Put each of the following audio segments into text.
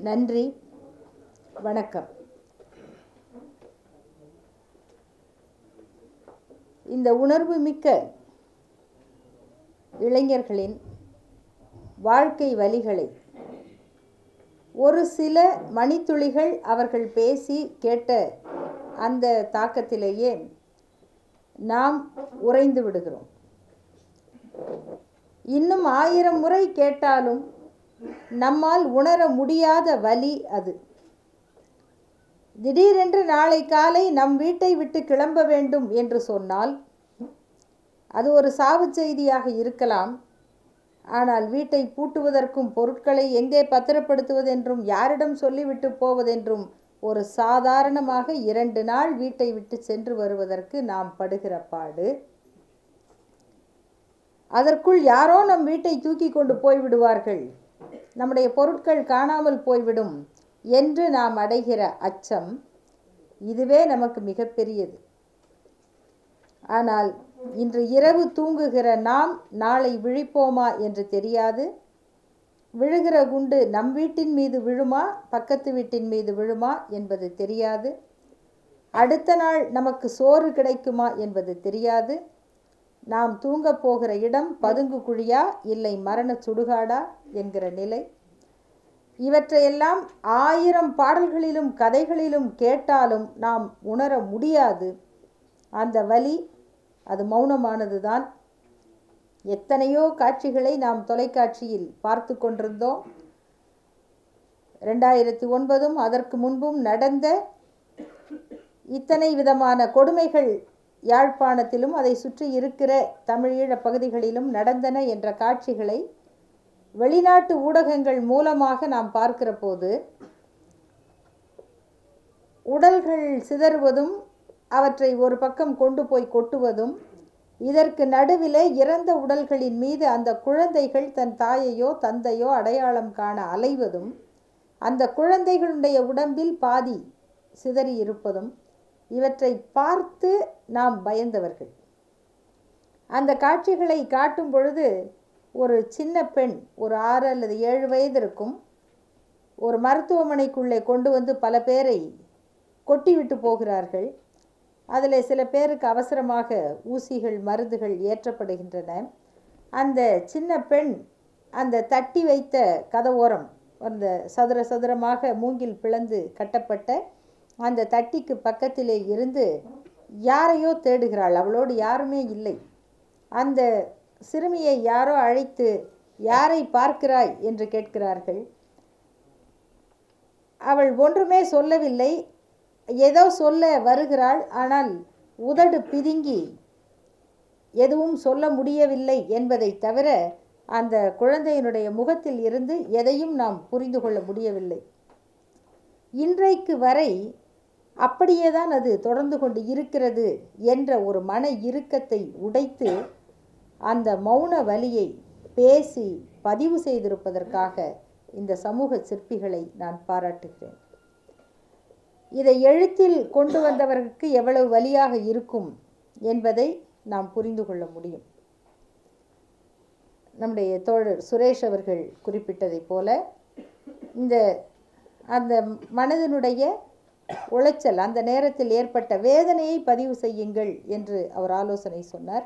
நன்றி வணக்கம் இந்த உணர்வு மிக்க இளைஞர்களின் வாழ்க்கை வழிகளை ஒரு சில மணித்துளிகள் அவர்கள் பேசி கேட்ட அந்த தாக்கத்திலேயே நாம் உறைந்து விடுகிறோம் இன்னும் ஆயிரம் முறை கேட்டாலும் நம்மால் உணர முடியாத வலி அது திடீரென்று நாளை காலை நம் வீட்டை விட்டு கிளம்ப வேண்டும் என்று சொன்னால் அது ஒரு சாவு செய்தியாக இருக்கலாம் ஆனால் வீட்டை பூட்டுவதற்கும் பொருட்களை எங்கே பத்திரப்படுத்துவதென்றும் யாரிடம் சொல்லிவிட்டு போவதென்றும் ஒரு சாதாரணமாக இரண்டு நாள் வீட்டை விட்டு சென்று வருவதற்கு நாம் படுகிற பாடு அதற்குள் யாரோ நம் வீட்டை தூக்கி கொண்டு போய்விடுவார்கள் நம்முடைய பொருட்கள் காணாமல் போய்விடும் என்று நாம் அடைகிற அச்சம் இதுவே நமக்கு மிகப்பெரியது ஆனால் இன்று இரவு தூங்குகிற நாம் நாளை விழிப்போமா என்று தெரியாது விழுகிற குண்டு நம் வீட்டின் மீது விழுமா பக்கத்து வீட்டின் மீது விழுமா என்பது தெரியாது அடுத்த நாள் நமக்கு சோறு கிடைக்குமா என்பது தெரியாது நாம் தூங்கப் போகிற இடம் பதுங்கு குழியா இல்லை மரண சுடுகாடா என்கிற நிலை இவற்றையெல்லாம் ஆயிரம் பாடல்களிலும் கதைகளிலும் கேட்டாலும் நாம் உணர முடியாது அந்த வலி அது மௌனமானது தான் எத்தனையோ காட்சிகளை நாம் தொலைக்காட்சியில் பார்த்து கொண்டிருந்தோம் ரெண்டாயிரத்தி ஒன்பதும் அதற்கு முன்பும் நடந்த இத்தனை விதமான கொடுமைகள் யாழ்ப்பாணத்திலும் அதை சுற்றி இருக்கிற தமிழீழ பகுதிகளிலும் நடந்தன என்ற காட்சிகளை வெளிநாட்டு ஊடகங்கள் மூலமாக நாம் பார்க்கிற போது உடல்கள் சிதறுவதும் அவற்றை ஒரு பக்கம் கொண்டு போய் கொட்டுவதும் இதற்கு நடுவிலே இறந்த உடல்களின் மீது அந்த குழந்தைகள் தன் தாயையோ தந்தையோ அடையாளம் காண அலைவதும் அந்த குழந்தைகளுடைய உடம்பில் பாதி சிதறி இருப்பதும் இவற்றை பார்த்து நாம் பயந்தவர்கள் அந்த காட்சிகளை காட்டும் பொழுது ஒரு சின்ன பெண் ஒரு ஆறு அல்லது ஏழு வயது இருக்கும் ஒரு மருத்துவமனைக்குள்ளே கொண்டு வந்து பல பேரை கொட்டிவிட்டு போகிறார்கள் அதில் சில பேருக்கு அவசரமாக ஊசிகள் மருந்துகள் ஏற்றப்படுகின்றன அந்த சின்ன பெண் அந்த தட்டி வைத்த கதவோரம் அந்த சதுர சதுரமாக மூங்கில் பிளந்து கட்டப்பட்ட அந்த தட்டிக்கு பக்கத்திலே இருந்து யாரையோ தேடுகிறாள் அவளோடு யாருமே இல்லை அந்த சிறுமியை யாரோ அழைத்து யாரை பார்க்கிறாய் என்று கேட்கிறார்கள் அவள் ஒன்றுமே சொல்லவில்லை ஏதோ சொல்ல வருகிறாள் ஆனால் உதடு பிதுங்கி எதுவும் சொல்ல முடியவில்லை என்பதை தவிர அந்த குழந்தையினுடைய முகத்தில் இருந்து எதையும் நாம் புரிந்து கொள்ள முடியவில்லை இன்றைக்கு வரை அப்படியே தான் அது தொடர்ந்து கொண்டு இருக்கிறது என்ற ஒரு மன இறுக்கத்தை உடைத்து அந்த மௌன வலியை பேசி பதிவு செய்திருப்பதற்காக இந்த சமூக சிற்பிகளை நான் பாராட்டுகிறேன் இதை எழுத்தில் கொண்டு வந்தவர்களுக்கு எவ்வளவு வலியாக இருக்கும் என்பதை நாம் புரிந்து கொள்ள முடியும் நம்முடைய தோழர் சுரேஷ் அவர்கள் குறிப்பிட்டதைப் போல இந்த அந்த மனதினுடைய உளைச்சல் அந்த நேரத்தில் ஏற்பட்ட வேதனையை பதிவு செய்யுங்கள் என்று அவர் ஆலோசனை சொன்னார்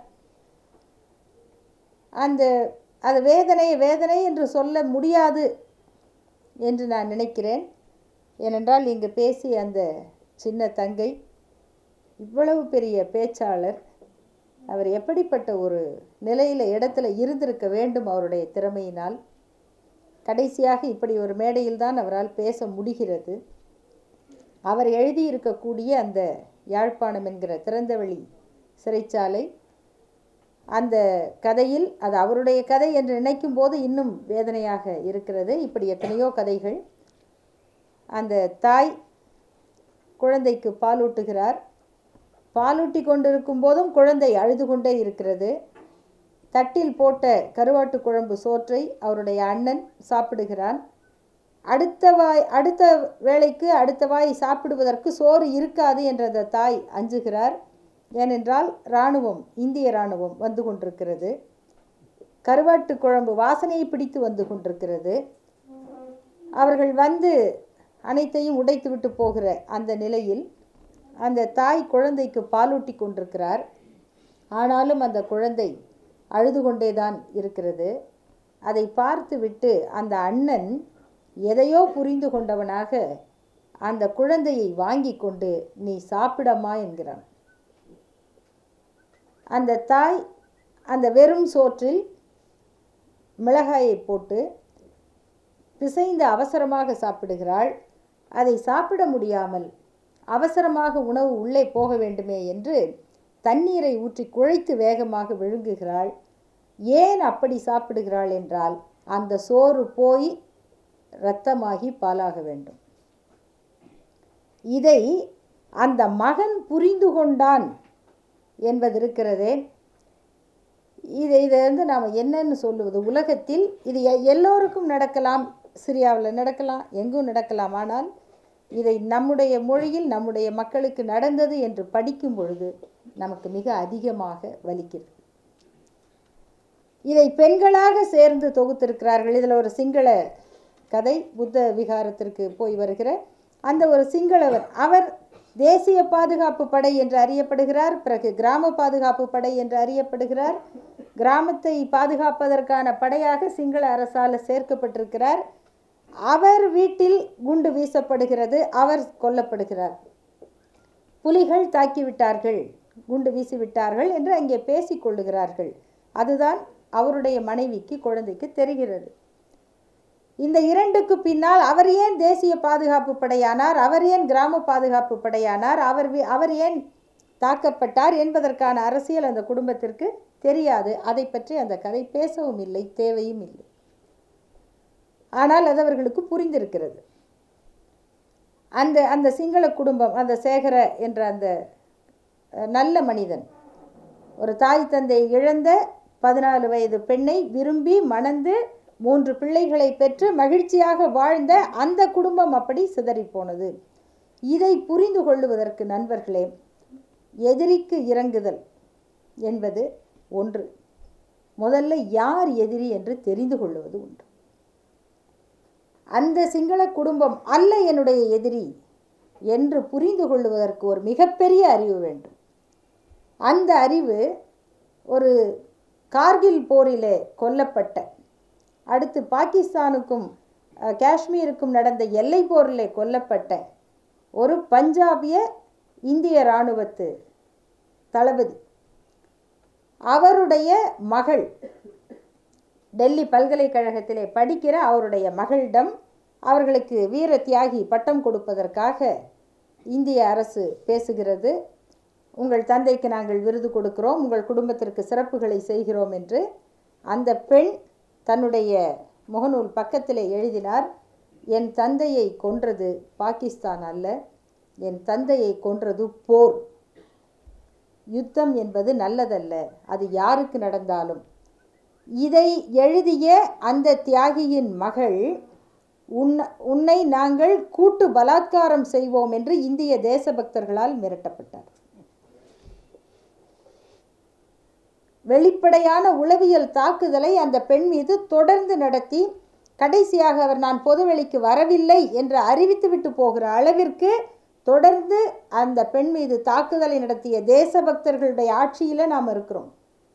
அந்த அது வேதனை வேதனை என்று சொல்ல முடியாது என்று நான் நினைக்கிறேன் ஏனென்றால் இங்கு பேசிய அந்த சின்ன தங்கை இவ்வளவு பெரிய பேச்சாளர் அவர் எப்படிப்பட்ட ஒரு நிலையில் இடத்துல இருந்திருக்க வேண்டும் அவருடைய திறமையினால் கடைசியாக இப்படி ஒரு மேடையில் தான் அவரால் பேச முடிகிறது அவர் எழுதியிருக்கக்கூடிய அந்த யாழ்ப்பாணம் என்கிற திறந்தவெளி சிறைச்சாலை அந்த கதையில் அது அவருடைய கதை என்று நினைக்கும் போது இன்னும் வேதனையாக இருக்கிறது இப்படி எத்தனையோ கதைகள் அந்த தாய் குழந்தைக்கு பாலூட்டுகிறார் பாலூட்டி கொண்டிருக்கும் போதும் குழந்தை அழுது கொண்டே இருக்கிறது தட்டில் போட்ட கருவாட்டு குழம்பு சோற்றை அவருடைய அண்ணன் சாப்பிடுகிறான் அடுத்த வாய் அடுத்த வேளைக்கு அடுத்த வாய் சாப்பிடுவதற்கு சோறு இருக்காது என்ற அந்த தாய் அஞ்சுகிறார் ஏனென்றால் இராணுவம் இந்திய இராணுவம் வந்து கொண்டிருக்கிறது கருவாட்டு குழம்பு வாசனையை பிடித்து வந்து கொண்டிருக்கிறது அவர்கள் வந்து அனைத்தையும் உடைத்துவிட்டு போகிற அந்த நிலையில் அந்த தாய் குழந்தைக்கு பாலூட்டி கொண்டிருக்கிறார் ஆனாலும் அந்த குழந்தை அழுது கொண்டேதான் இருக்கிறது அதை பார்த்துவிட்டு அந்த அண்ணன் எதையோ புரிந்து கொண்டவனாக அந்த குழந்தையை வாங்கி கொண்டு நீ சாப்பிடமா என்கிறான் அந்த தாய் அந்த வெறும் சோற்றில் மிளகாயை போட்டு பிசைந்து அவசரமாக சாப்பிடுகிறாள் அதை சாப்பிட முடியாமல் அவசரமாக உணவு உள்ளே போக வேண்டுமே என்று தண்ணீரை ஊற்றி குழைத்து வேகமாக விழுங்குகிறாள் ஏன் அப்படி சாப்பிடுகிறாள் என்றால் அந்த சோறு போய் இரத்தமாகி பாலாக வேண்டும் இதை அந்த மகன் புரிந்து கொண்டான் என்பது இருக்கிறதே இதை இதை வந்து நாம் என்னன்னு சொல்லுவது உலகத்தில் இது எ- எல்லோருக்கும் நடக்கலாம் சிரியாவில் நடக்கலாம் எங்கும் நடக்கலாம் ஆனால் இதை நம்முடைய மொழியில் நம்முடைய மக்களுக்கு நடந்தது என்று படிக்கும் பொழுது நமக்கு மிக அதிகமாக வலிக்கிறது இதை பெண்களாக சேர்ந்து தொகுத்திருக்கிறார்கள் இதில் ஒரு சிங்கள கதை புத்த விகாரத்திற்கு போய் வருகிற அந்த ஒரு சிங்களவர் அவர் தேசிய பாதுகாப்பு படை என்று அறியப்படுகிறார் பிறகு கிராம பாதுகாப்பு படை என்று அறியப்படுகிறார் கிராமத்தை பாதுகாப்பதற்கான படையாக சிங்கள அரசால் சேர்க்கப்பட்டிருக்கிறார் அவர் வீட்டில் குண்டு வீசப்படுகிறது அவர் கொல்லப்படுகிறார் புலிகள் தாக்கிவிட்டார்கள் குண்டு வீசிவிட்டார்கள் என்று அங்கே பேசிக் கொள்ளுகிறார்கள் அதுதான் அவருடைய மனைவிக்கு குழந்தைக்கு தெரிகிறது இந்த இரண்டுக்கு பின்னால் அவர் ஏன் தேசிய பாதுகாப்பு படையானார் அவர் ஏன் கிராம பாதுகாப்பு படையானார் அவர் வி- அவர் ஏன் தாக்கப்பட்டார் என்பதற்கான அரசியல் அந்த குடும்பத்திற்கு தெரியாது அதை பற்றி அந்த கதை பேசவும் இல்லை தேவையும் இல்லை ஆனால் அது அவர்களுக்கு புரிந்திருக்கிறது அந்த அந்த சிங்கள குடும்பம் அந்த சேகர என்ற அந்த அஹ், நல்ல மனிதன் ஒரு தாய் தந்தை இழந்த பதினாலு வயது பெண்ணை விரும்பி மணந்து மூன்று பிள்ளைகளை பெற்று மகிழ்ச்சியாக வாழ்ந்த அந்த குடும்பம் அப்படி சிதறிப் போனது இதை புரிந்து கொள்ளுவதற்கு நண்பர்களே எதிரிக்கு இறங்குதல் என்பது ஒன்று முதல்ல யார் எதிரி என்று தெரிந்து கொள்வது உண்டு அந்த சிங்கள குடும்பம் அல்ல என்னுடைய எதிரி என்று புரிந்து கொள்ளுவதற்கு ஒரு மிகப்பெரிய அறிவு வேண்டும் அந்த அறிவு ஒரு கார்கில் போரிலே கொல்லப்பட்ட அடுத்து பாகிஸ்தானுக்கும் அஹ், காஷ்மீருக்கும் நடந்த எல்லை போரிலே கொல்லப்பட்ட ஒரு பஞ்சாபிய இந்திய இராணுவத்து தளபதி அவருடைய மகள் டெல்லி பல்கலைக்கழகத்திலே படிக்கிற அவருடைய மகளிடம் அவர்களுக்கு வீர தியாகி பட்டம் கொடுப்பதற்காக இந்திய அரசு பேசுகிறது உங்கள் தந்தைக்கு நாங்கள் விருது கொடுக்கிறோம் உங்கள் குடும்பத்திற்கு சிறப்புகளை செய்கிறோம் என்று அந்த பெண் தன்னுடைய முகநூல் பக்கத்திலே எழுதினார் என் தந்தையை கொன்றது பாகிஸ்தான் அல்ல என் தந்தையை கொன்றது போர் யுத்தம் என்பது நல்லதல்ல அது யாருக்கு நடந்தாலும் இதை எழுதிய அந்த தியாகியின் மகள் உன்ன உன்னை நாங்கள் கூட்டு பலாத்காரம் செய்வோம் என்று இந்திய தேசபக்தர்களால் மிரட்டப்பட்டார் வெளிப்படையான உளவியல் தாக்குதலை அந்த பெண் மீது தொடர்ந்து நடத்தி கடைசியாக அவர் நான் பொதுவெளிக்கு வரவில்லை என்று அறிவித்துவிட்டு போகிற அளவிற்கு தொடர்ந்து அந்த பெண் மீது தாக்குதலை நடத்திய தேசபக்தர்களுடைய ஆட்சியில் நாம் இருக்கிறோம்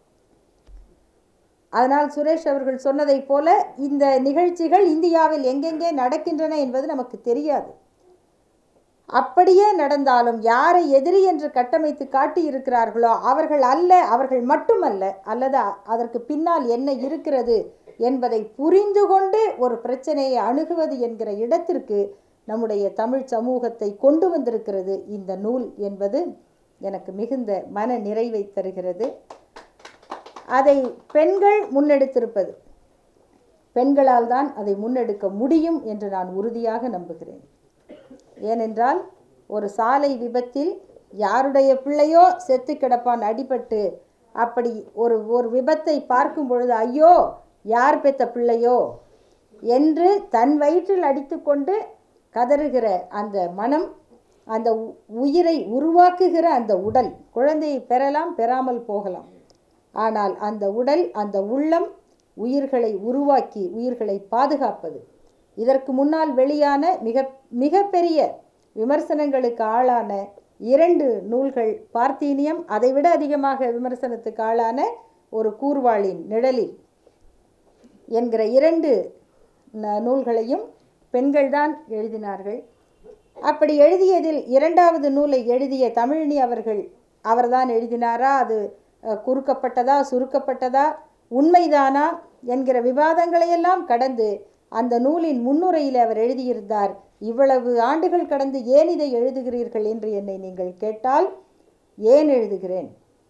அதனால் சுரேஷ் அவர்கள் சொன்னதைப் போல இந்த நிகழ்ச்சிகள் இந்தியாவில் எங்கெங்கே நடக்கின்றன என்பது நமக்கு தெரியாது அப்படியே நடந்தாலும் யாரை எதிரி என்று கட்டமைத்து காட்டி இருக்கிறார்களோ அவர்கள் அல்ல அவர்கள் மட்டுமல்ல அல்லது அ- அதற்கு பின்னால் என்ன இருக்கிறது என்பதை புரிந்து கொண்டு ஒரு பிரச்சனையை அணுகுவது என்கிற இடத்திற்கு நம்முடைய தமிழ் சமூகத்தை கொண்டு வந்திருக்கிறது இந்த நூல் என்பது எனக்கு மிகுந்த மன நிறைவை தருகிறது அதை பெண்கள் முன்னெடுத்திருப்பது பெண்களால் தான் அதை முன்னெடுக்க முடியும் என்று நான் உறுதியாக நம்புகிறேன் ஏனென்றால் ஒரு சாலை விபத்தில் யாருடைய பிள்ளையோ செத்து கிடப்பான் அடிபட்டு அப்படி ஒரு ஒரு விபத்தை பார்க்கும் பொழுது ஐயோ யார் பெத்த பிள்ளையோ என்று தன் வயிற்றில் அடித்துக்கொண்டு கதறுகிற அந்த மனம் அந்த உ- உயிரை உருவாக்குகிற அந்த உடல் குழந்தையை பெறலாம் பெறாமல் போகலாம் ஆனால் அந்த உடல் அந்த உள்ளம் உயிர்களை உருவாக்கி உயிர்களை பாதுகாப்பது இதற்கு முன்னால் வெளியான மிக மிகப்பெரிய விமர்சனங்களுக்கு ஆளான இரண்டு நூல்கள் பார்த்தீனியம் அதைவிட அதிகமாக விமர்சனத்துக்கு ஆளான ஒரு கூர்வாளின் நிழலில் என்கிற இரண்டு ந- நூல்களையும் பெண்கள்தான் எழுதினார்கள் அப்படி எழுதியதில் இரண்டாவது நூலை எழுதிய தமிழினி அவர்கள் அவர்தான் எழுதினாரா அது அஹ், குறுக்கப்பட்டதா சுருக்கப்பட்டதா உண்மைதானா என்கிற விவாதங்களையெல்லாம் கடந்து அந்த நூலின் முன்னுரையில் அவர் எழுதியிருந்தார் இவ்வளவு ஆண்டுகள் கடந்து ஏன் இதை எழுதுகிறீர்கள் என்று என்னை நீங்கள் கேட்டால் ஏன் எழுதுகிறேன்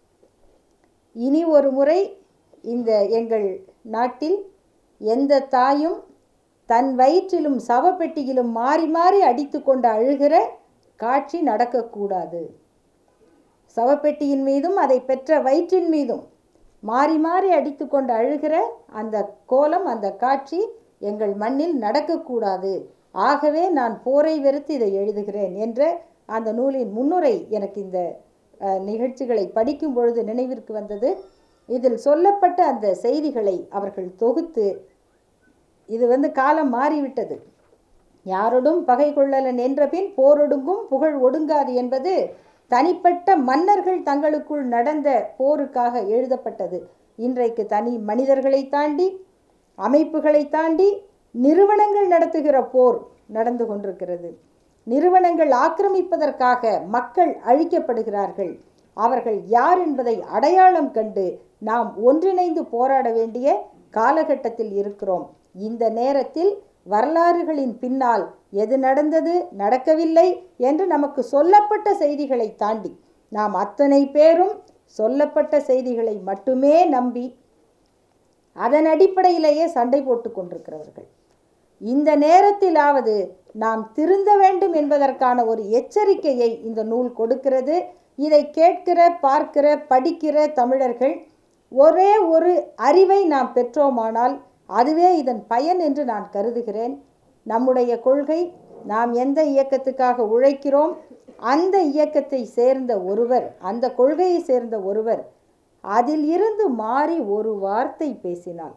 இனி ஒரு முறை இந்த எங்கள் நாட்டில் எந்த தாயும் தன் வயிற்றிலும் சவப்பெட்டியிலும் மாறி மாறி அடித்து கொண்டு அழுகிற காட்சி நடக்கக்கூடாது சவப்பெட்டியின் மீதும் அதை பெற்ற வயிற்றின் மீதும் மாறி மாறி அடித்து கொண்டு அழுகிற அந்த கோலம் அந்த காட்சி எங்கள் மண்ணில் நடக்கக்கூடாது ஆகவே நான் போரை வெறுத்து இதை எழுதுகிறேன் என்ற அந்த நூலின் முன்னுரை எனக்கு இந்த அஹ், நிகழ்ச்சிகளை படிக்கும் பொழுது நினைவிற்கு வந்தது இதில் சொல்லப்பட்ட அந்த செய்திகளை அவர்கள் தொகுத்து இது வந்து காலம் மாறிவிட்டது யாரொடும் பகை கொள்ளலன் என்ற பின் போரொடுங்கும் புகழ் ஒடுங்காது என்பது தனிப்பட்ட மன்னர்கள் தங்களுக்குள் நடந்த போருக்காக எழுதப்பட்டது இன்றைக்கு தனி மனிதர்களை தாண்டி அமைப்புகளை தாண்டி நிறுவனங்கள் நடத்துகிற போர் நடந்து கொண்டிருக்கிறது நிறுவனங்கள் ஆக்கிரமிப்பதற்காக மக்கள் அழிக்கப்படுகிறார்கள் அவர்கள் யார் என்பதை அடையாளம் கண்டு நாம் ஒன்றிணைந்து போராட வேண்டிய காலகட்டத்தில் இருக்கிறோம் இந்த நேரத்தில் வரலாறுகளின் பின்னால் எது நடந்தது நடக்கவில்லை என்று நமக்கு சொல்லப்பட்ட செய்திகளை தாண்டி நாம் அத்தனை பேரும் சொல்லப்பட்ட செய்திகளை மட்டுமே நம்பி அதன் அடிப்படையிலேயே சண்டை போட்டு கொண்டிருக்கிறவர்கள் இந்த நேரத்திலாவது நாம் திருந்த வேண்டும் என்பதற்கான ஒரு எச்சரிக்கையை இந்த நூல் கொடுக்கிறது இதை கேட்கிற பார்க்கிற படிக்கிற தமிழர்கள் ஒரே ஒரு அறிவை நாம் பெற்றோமானால் அதுவே இதன் பயன் என்று நான் கருதுகிறேன் நம்முடைய கொள்கை நாம் எந்த இயக்கத்துக்காக உழைக்கிறோம் அந்த இயக்கத்தை சேர்ந்த ஒருவர் அந்த கொள்கையை சேர்ந்த ஒருவர் அதில் இருந்து மாறி ஒரு வார்த்தை பேசினால்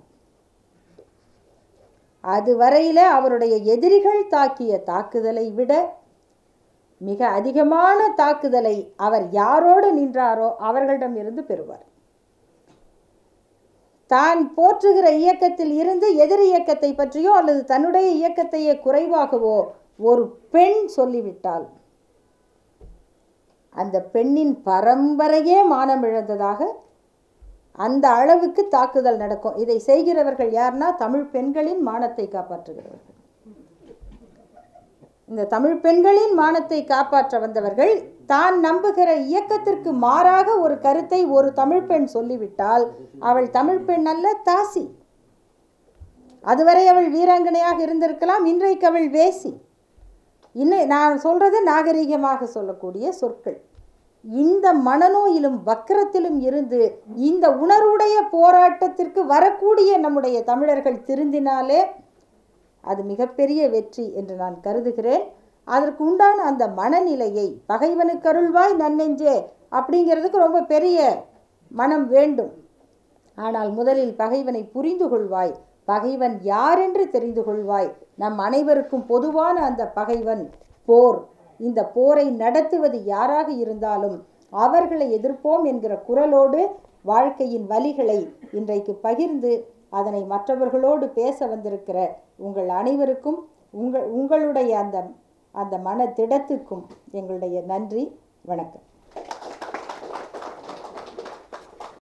அது வரையில அவருடைய எதிரிகள் தாக்கிய தாக்குதலை விட மிக அதிகமான தாக்குதலை அவர் யாரோடு நின்றாரோ அவர்களிடம் இருந்து பெறுவார் தான் போற்றுகிற இயக்கத்தில் இருந்து எதிர் இயக்கத்தை பற்றியோ அல்லது தன்னுடைய இயக்கத்தையே குறைவாகவோ ஒரு பெண் சொல்லிவிட்டால் அந்த பெண்ணின் பரம்பரையே மானம் இழந்ததாக அந்த அளவுக்கு தாக்குதல் நடக்கும் இதை செய்கிறவர்கள் யார்னா தமிழ் பெண்களின் மானத்தை காப்பாற்றுகிறவர்கள் இந்த தமிழ் பெண்களின் மானத்தை காப்பாற்ற வந்தவர்கள் தான் நம்புகிற இயக்கத்திற்கு மாறாக ஒரு கருத்தை ஒரு தமிழ் பெண் சொல்லிவிட்டால் அவள் தமிழ் பெண் அல்ல தாசி அதுவரை அவள் வீராங்கனையாக இருந்திருக்கலாம் இன்றைக்கு அவள் வேசி இன்னும் நான் சொல்றது நாகரிகமாக சொல்லக்கூடிய சொற்கள் இந்த மனநோயிலும் வக்கரத்திலும் இருந்து இந்த உணர்வுடைய போராட்டத்திற்கு வரக்கூடிய நம்முடைய தமிழர்கள் திருந்தினாலே அது மிகப்பெரிய வெற்றி என்று நான் கருதுகிறேன் அதற்கு உண்டான அந்த மனநிலையை பகைவனுக்கு அருள்வாய் நன்னெஞ்சே அப்படிங்கிறதுக்கு ரொம்ப பெரிய மனம் வேண்டும் ஆனால் முதலில் பகைவனை புரிந்து கொள்வாய் பகைவன் யாரென்று தெரிந்து கொள்வாய் நம் அனைவருக்கும் பொதுவான அந்த பகைவன் போர் இந்த போரை நடத்துவது யாராக இருந்தாலும் அவர்களை எதிர்ப்போம் என்கிற குரலோடு வாழ்க்கையின் வலிகளை இன்றைக்கு பகிர்ந்து அதனை மற்றவர்களோடு பேச வந்திருக்கிற உங்கள் அனைவருக்கும் உங்கள் உங்களுடைய அந்த அந்த மன திடத்துக்கும் எங்களுடைய நன்றி வணக்கம்